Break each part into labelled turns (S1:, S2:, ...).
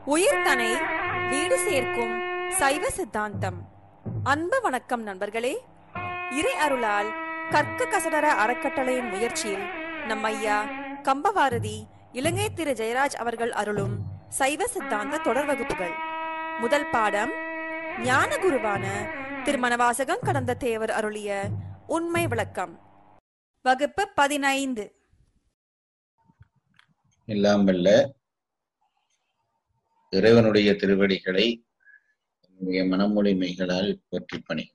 S1: உயிர்தனை வீடு சேர்க்கும் சைவ சித்தாந்தம் அன்பு வணக்கம் நண்பர்களே இறை அருளால் கற்க கசடர அறக்கட்டளையின் முயற்சியில் நம் ஐயா கம்பவாரதி இலங்கை திரு ஜெயராஜ் அவர்கள் அருளும் சைவ சித்தாந்த தொடர் வகுப்புகள் முதல் பாடம் ஞான குருவான திருமணவாசகம் கடந்த தேவர் அருளிய உண்மை விளக்கம் வகுப்பு பதினைந்து
S2: எல்லாம் வல்ல இறைவனுடைய திருவடிகளை என்னுடைய மனமொழிமைகளால் போற்றி பணி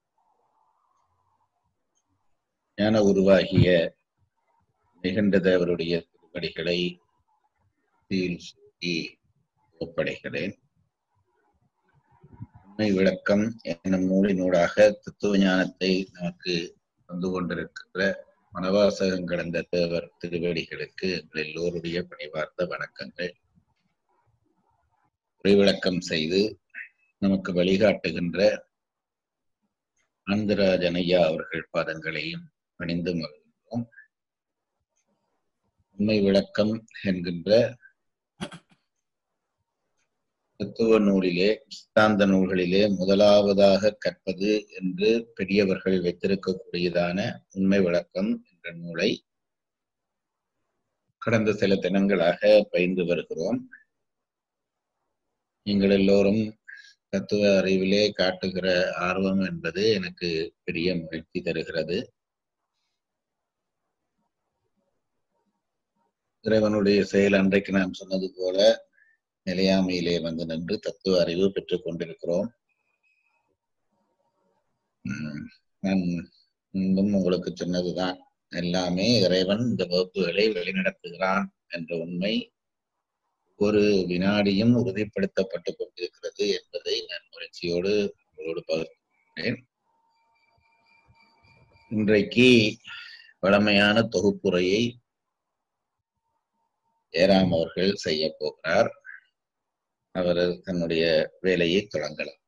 S2: ஞான உருவாகிய நிகண்ட தேவருடைய திருவடிகளை சீல் சூட்டி ஒப்படைக்கிறேன் உண்மை விளக்கம் என்னும் நூலினூடாக தத்துவ ஞானத்தை நமக்கு தந்து கொண்டிருக்கின்ற மனவாசகம் கடந்த தேவர் திருவேடிகளுக்கு எங்கள் எல்லோருடைய பணிவார்ந்த வணக்கங்கள் உரைவிளக்கம் செய்து நமக்கு வழிகாட்டுகின்ற ஆந்திராஜன் ஐயா அவர்கள் பாதங்களையும் பணிந்து மகிழ்ந்தோம் உண்மை விளக்கம் என்கின்ற தத்துவ நூலிலே சித்தாந்த நூல்களிலே முதலாவதாக கற்பது என்று பெரியவர்கள் வைத்திருக்கக்கூடியதான உண்மை விளக்கம் என்ற நூலை கடந்த சில தினங்களாக பயின்று வருகிறோம் நீங்கள் எல்லோரும் தத்துவ அறிவிலே காட்டுகிற ஆர்வம் என்பது எனக்கு பெரிய மகிழ்ச்சி தருகிறது இறைவனுடைய செயல் அன்றைக்கு நான் சொன்னது போல நிலையாமையிலே வந்து நின்று தத்துவ அறிவு பெற்றுக் கொண்டிருக்கிறோம் நான் முன்பும் உங்களுக்கு சொன்னதுதான் எல்லாமே இறைவன் இந்த வகுப்புகளை வழிநடத்துகிறான் என்ற உண்மை ஒரு வினாடியும் உறுதிப்படுத்தப்பட்டுக் கொண்டிருக்கிறது என்பதை நான் முயற்சியோடு உங்களோடு பகிர்ந்தேன் இன்றைக்கு வளமையான தொகுப்புரையை ஏராம் அவர்கள் செய்ய போகிறார் அவர் தன்னுடைய வேலையை தொடங்கலாம்